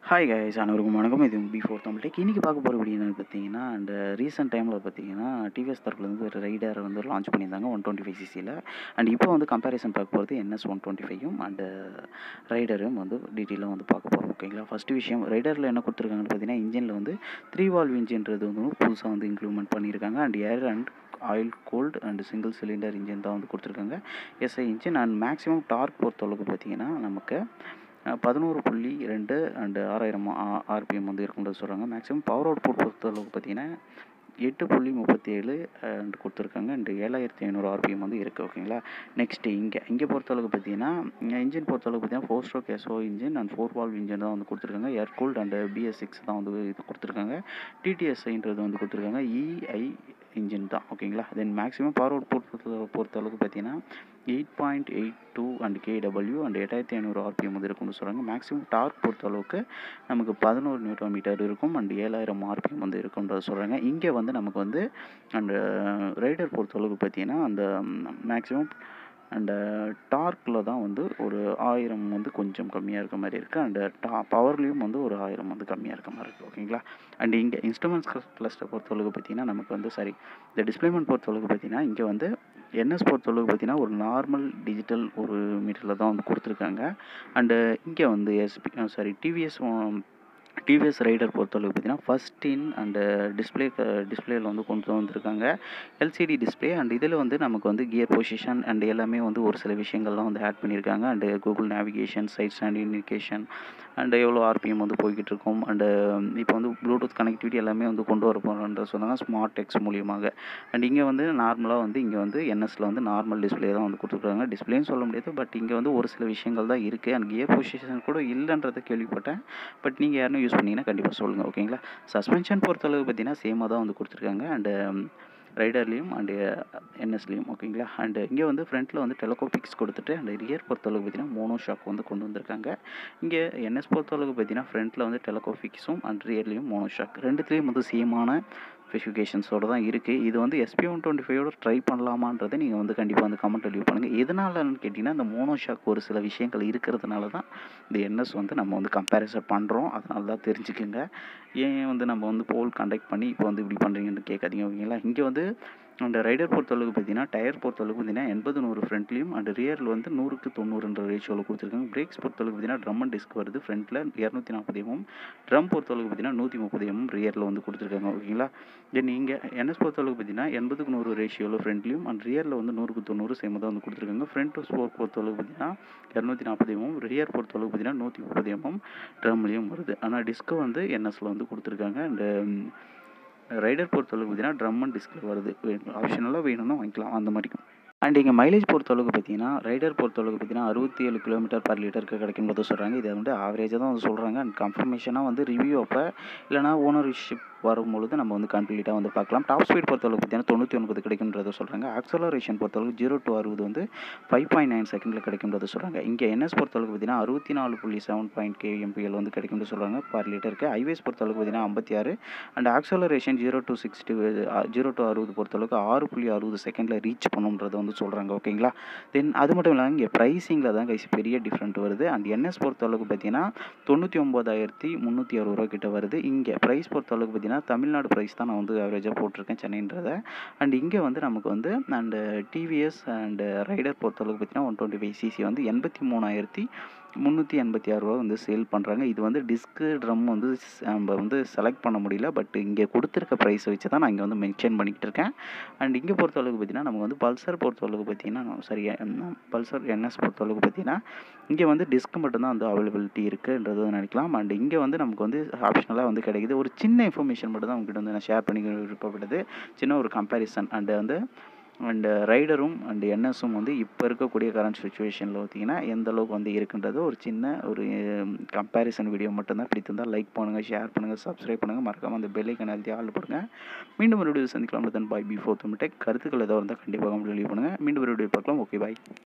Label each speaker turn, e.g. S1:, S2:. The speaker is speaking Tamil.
S1: ஹாய் கைஸ் அனைவருக்கும் வணக்கம் இது பி ஃபோர் தமிழ் டெக் இன்றைக்கி பார்க்க போகிற வீடியோ என்னென்னு பார்த்தீங்கன்னா அந்த ரீசெண்ட் டைமில் பார்த்தீங்கன்னா டிவிஎஸ் தரப்புலேருந்து ஒரு ரைடர் வந்து லான்ச் பண்ணியிருந்தாங்க ஒன் டுவெண்ட்டி ஃபைவ் சிசியில் அண்ட் இப்போ வந்து கம்பேரிசன் பார்க்க போகிறது என்எஸ் ஒன் டுவெண்ட்டி ஃபைவும் அண்டு ரைடரும் வந்து டீட்டெயிலாக வந்து பார்க்க போகிறோம் ஓகேங்களா ஃபஸ்ட்டு விஷயம் ரைடரில் என்ன கொடுத்துருக்காங்கன்னு பார்த்தீங்கன்னா இன்ஜினில் வந்து த்ரீ வால்வ் இன்ஜின்றது வந்து புதுசாக வந்து இம்ப்ளிமெண்ட் பண்ணியிருக்காங்க and air and oil cooled and single cylinder engine தான் வந்து கொடுத்துருக்காங்க SI engine and maximum torque பொறுத்தளவுக்கு பார்த்தீங்கன்னா நமக்கு பதினோரு புள்ளி ரெண்டு அண்டு ஆறாயிரம் ஆர்பிஎம் வந்து இருக்குன்றது சொல்கிறாங்க மேக்ஸிமம் பவர் அவுட் புட் பொறுத்தளவுக்கு பார்த்தீங்கன்னா எட்டு புள்ளி முப்பத்தி ஏழு அண்ட் கொடுத்துருக்காங்க அண்டு ஏழாயிரத்தி ஐநூறு ஆர்பிஎம் வந்து இருக்குது ஓகேங்களா நெக்ஸ்ட்டு இங்கே இங்கே பொறுத்தளவுக்கு பார்த்தீங்கன்னா இன்ஜின் பொறுத்தளவுக்கு பார்த்தீங்கன்னா ஃபோர் ஸ்ட்ரோக் எஸ்ஓ engine and four valve engine தான் வந்து கொடுத்துருக்காங்க air cooled and BS six தான் வந்து இது கொடுத்துருக்காங்க டிடிஎஸ்ஐன்றது வந்து கொடுத்துருக்காங்க இஐ இன்ஜின் தான் ஓகேங்களா தென் மேக்ஸிமம் பவர் அவுட் பொறுத்த பொறுத்தளவுக்கு பார்த்தீங்கன்னா eight point eight two and KW and எட்டாயிரத்தி ஐநூறு ஆர்பிஎம் வந்து இருக்கும்னு சொல்கிறாங்க மேக்ஸிமம் டார்க் பொறுத்தளவுக்கு நமக்கு பதினோரு நியூட்ரன் மீட்டர் இருக்கும் அண்ட் ஏழாயிரம் ஆர்பிஎம் வந்து இருக்குன்றத சொல்கிறாங்க இங்கே வந்து நமக்கு வந்து அண்ட் ரைடர் பொறுத்தளவுக்கு பார்த்தீங்கன்னா அந்த மேக்ஸிமம் அண்டு டார்க்கில் தான் வந்து ஒரு ஆயிரம் வந்து கொஞ்சம் கம்மியாக இருக்க மாதிரி இருக்குது அண்டு டா பவர்லேயும் வந்து ஒரு ஆயிரம் வந்து கம்மியாக இருக்க மாதிரி இருக்குது ஓகேங்களா அண்ட் இங்கே இன்ஸ்ட்ருமெண்ட்ஸ் கிளஸ்டர் பொறுத்தளவுக்கு பார்த்தீங்கன்னா நமக்கு வந்து சாரி இந்த டிஸ்பிளேமெண்ட் பொறுத்தளவுக்கு பார்த்தீங்கன்னா இங்கே வந்து என்எஸ் பொறுத்தளவுக்கு பார்த்தீங்கன்னா ஒரு நார்மல் டிஜிட்டல் ஒரு மீட்டரில் தான் வந்து கொடுத்துருக்காங்க அண்டு இங்கே வந்து SP sorry TVS TVS rider பொறுத்தளவுக்கு பார்த்தீங்கன்னா ஃபஸ்ட் இன் அண்டு டிஸ்பிளே டிஸ்பிளேயில் வந்து கொண்டு வந்திருக்காங்க எல்சிடி டிஸ்பிளே அண்ட் இதில் வந்து நமக்கு வந்து கியர் பொசிஷன் அண்ட் எல்லாமே வந்து ஒரு சில விஷயங்கள்லாம் வந்து ஆட் பண்ணியிருக்காங்க and Google navigation side stand indication and எவ்வளோ ஆர்பிஎம் வந்து போய்கிட்டு இருக்கும் அண்டு இப்போ வந்து ப்ளூடூத் கனெக்டிவிட்டி எல்லாமே வந்து கொண்டு வர போகிறோன்ற சொன்னாங்க ஸ்மார்ட் டெக்ஸ் மூலியமாக அண்ட் இங்கே வந்து நார்மலாக வந்து இங்கே வந்து என்எஸில் வந்து நார்மல் டிஸ்பிளே தான் வந்து கொடுத்துருக்காங்க டிஸ்பிளேன்னு சொல்ல முடியாது பட் இங்கே வந்து ஒரு சில விஷயங்கள் தான் இருக்குது அண்ட் கியர் பொசிஷன் கூட இல்லைன்றதை கேள்விப்பட்டேன் பட் நீங்கள் யாரும் யூஸ் பண்ணிங்கன்னா கண்டிப்பாக சொல்லுங்கள் ஓகேங்களா சஸ்பென்ஷன் பொறுத்தளவு பார்த்தீங்கன்னா சேமாக தான் வந்து கொடுத்துருக்காங்க அண்டு ரைடர்லேயும் அண்டு என்எஸ்லேயும் ஓகேங்களா அண்டு இங்கே வந்து ஃப்ரண்ட்டில் வந்து டெலகோபிக்ஸ் கொடுத்துட்டு அண்ட் ரியர் பொறுத்தளவுக்கு பார்த்தீங்கன்னா மோனோ ஷாக் வந்து கொண்டு வந்திருக்காங்க இங்கே என்எஸ் பொறுத்தளவுக்கு பார்த்தீங்கன்னா ஃப்ரண்ட்டில் வந்து டெலகோபிக்ஸும் அண்ட் ரியர்லேயும் மோனோ ஷாக் ரெண்டுத்துலேயும் வந்து சேமான ஸ்பெசிஃபிகேஷன்ஸோடு தான் இருக்குது இது வந்து எஸ்பி ஒன் டுவெண்ட்டி ஃபைவோட ட்ரை பண்ணலாமான்றதை நீங்கள் வந்து கண்டிப்பாக வந்து கமெண்ட் லீவ் பண்ணுங்கள் எதனாலன்னு கேட்டிங்கன்னா இந்த மோனோ ஷாக் ஒரு சில விஷயங்கள் இருக்கிறதுனால தான் இந்த என்எஸ் வந்து நம்ம வந்து கம்பேரிசன் பண்ணுறோம் அதனால தான் தெரிஞ்சுக்குங்க ஏன் வந்து நம்ம வந்து போல் கண்டக்ட் பண்ணி இப்போ வந்து இப்படி பண்ணுறீங்கன்னு கேட்காதீங்க ஓகேங்களா இங்கே வந்து அந்த ரைடர் பொறுத்தளவுக்கு பார்த்தீங்கன்னா டயர் பொறுத்தளவுக்கு பார்த்தீங்கன்னா எண்பது நூறு ஃப்ரண்ட்லேயும் அண்ட் ரியரில் வந்து நூறுக்கு தொண்ணூறுன்ற ரேஷியோவில் கொடுத்துருக்காங்க பிரேக்ஸ் பொறுத்தளவுக்கு பார்த்தீங்கன்னா ட்ரம் அண்ட் டிஸ்க் வருது ஃப்ரண்ட்டில் இரநூத்தி நாற்பது எம்எம் ட்ரம் பொறுத்தளவுக்கு பார்த்தீங்கன்னா நூற்றி முப்பது எம்எம் ரியரில் வந்து கொடுத்துருக்காங்க ஓகேங்களா தென் இங்கே என்எஸ் பொறுத்தளவுக்கு பார்த்தீங்கன்னா எண்பதுக்கு நூறு ரேஷியோவில் ஃப்ரண்ட்லேயும் அண்ட் ரியரில் வந்து நூறுக்கு தொண்ணூறு சேம் தான் வந்து கொடுத்துருக்காங்க ஃப்ரண்ட் ஸ்போர்ட் பொறுத்தளவுக்கு பார்த்தீங்கன்னா இரநூத்தி நாற்பது எம்எம் ரியர் பொறுத்தளவுக்கு பார்த்தீங்கன்னா நூற்றி முப்பது எம்எம் ட்ரம்லேயும் வருது ஆனால் டிஸ்க்கு வந்து என்எஸில் வந்து கொடுத்துருக்காங்க அண்டு ரைடர் பொறுத்தளவுக்கு பார்த்தீங்கன்னா ட்ரம் அண்ட் டிஸ்கில் வருது ஆப்ஷனலாக வேணும்னா வாங்கிக்கலாம் அந்த மாதிரி அண்ட் இங்கே மைலேஜ் பொறுத்தளவுக்கு பார்த்தீங்கன்னா ரைடர் பொறுத்தளவுக்கு பார்த்தீங்கன்னா அறுபத்தி ஏழு கிலோமீட்டர் பர் லிட்டருக்கு கிடைக்கும் போது சொல்கிறாங்க இதை வந்து ஆவரேஜாக தான் வந்து சொல்கிறாங்க அண்ட் கன்ஃபர்மேஷனாக வந்து ரிவ்யூ அப்போ இல்லைனா ஓனர்ஷிப் வரும்பொழுது நம்ம வந்து கம்ப்ளீட்டாக வந்து பார்க்கலாம் டாப் ஸ்பீட் பொறுத்தளவுக்கு பார்த்தீங்கன்னா தொண்ணூற்றி ஒன்பது கிடைக்கும்ன்றத சொல்கிறாங்க ஆக்சலரேஷன் பொறுத்தளவுக்கு ஜீரோ டு அறுபது வந்து ஃபைவ் பாயிண்ட் நைன் செகண்டில் கிடைக்கும்ன்றத சொல்கிறாங்க இங்கே என்எஸ் பொறுத்தளவுக்கு பார்த்தீங்கன்னா அறுபத்தி நாலு புள்ளி செவன் பாயிண்ட் கேஎம்பிஎல் வந்து கிடைக்கும்னு சொல்கிறாங்க பர் லிட்டருக்கு ஹைவேஸ் பொறுத்தளவுக்கு பார்த்தீங்கன்னா ஐம்பத்தி ஆறு and acceleration zero to sixty zero to அறுபது பொறுத்தளவுக்கு ஆறு புள்ளி அறுபது செகண்டில் ரீச் பண்ணுன்றதை வந்து சொல்கிறாங்க ஓகேங்களா தென் அது மட்டும் இல்லாமல் இங்கே ப்ரைஸிங்கில் தான் கைஸ் பெரிய டிஃப்ரெண்ட் வருது அண்ட் என்எஸ் பொறுத்தளவுக்கு பார்த்தீங்கன்னா தொண்ணூற்றி ஒம்பதாயிரத்தி முந்நூற்றி அறுபது ரூபா கிட்ட வருது இங்கே ப்ரைஸ் பொறுத்தளவுக்கு பார்த்தீங்கன்னா தமிழ்நாடு ப்ரைஸ் தான் நான் வந்து ஆவரேஜாக போட்டிருக்கேன் சென்னைன்றதை அண்ட் இங்கே வந்து நமக்கு வந்து அண்டு டிவிஎஸ் அண்டு ரைடர் பொறுத்தளவுக்கு பார்த்தீங்கன்னா ஒன் டுவெண்ட்டி ஃபைவ் சிசி வந்து எண்பத்தி மூணாயிரத்தி முந்நூற்றி எண்பத்தி ஆறு ரூபா வந்து சேல் பண்ணுறாங்க இது வந்து டிஸ்க்கு ட்ரம் வந்து நம்ம வந்து செலக்ட் பண்ண முடியல பட் இங்கே கொடுத்துருக்க ப்ரைஸை வச்சு தான் நான் இங்கே வந்து மென்ஷன் பண்ணிக்கிட்டு இருக்கேன் அண்ட் இங்கே பொறுத்தளவுக்கு பார்த்தீங்கன்னா நமக்கு வந்து பல்சர் பொறுத்தளவுக்கு பார்த்தீங்கன்னா சரி பல்சர் என்எஸ் பொறுத்தளவுக்கு பார்த்தீங்கன்னா இங்கே வந்து டிஸ்க் மட்டும்தான் வந்து அவைலபிலிட்டி இருக்குன்றது நினைக்கலாம் அண்ட் இங்கே வந்து நமக்கு வந்து ஆப்ஷனலாக வந்து கிடைக்குது ஒரு சின்ன இன்ஃபர்மேஷன் மட்டும் தான் உங்ககிட்ட வந்து நான் ஷேர் பண்ணி விருப்பப்பட்டது சின்ன ஒரு கம்பேரிசன் அண்டு வந்து அண்டு ரைடரும் அண்டு என்எஸும் வந்து இப்போ இருக்கக்கூடிய கரண்ட் சுச்சுவேஷனில் பார்த்தீங்கன்னா எந்த அளவுக்கு வந்து இருக்குன்றது ஒரு சின்ன ஒரு கம்பேரிசன் வீடியோ மட்டும்தான் பிடித்திருந்தால் லைக் பண்ணுங்கள் ஷேர் பண்ணுங்கள் சப்ஸ்கிரைப் பண்ணுங்கள் மறக்காமல் அந்த பெல்லைக்கன் அழுத்தி ஆள் போடுங்க மீண்டும் ஒரு வீடியோ சந்திக்கலாம் தன் பாய் பி ஃபோர் தமிழ் கருத்துக்கள் ஏதாவது இருந்தால் கண்டிப்பாக கம்ப்ளீட் பண்ணுங்கள் மீண்டும் ஒரு வீடியோ பார்க்கலாம் ஓகே பாய்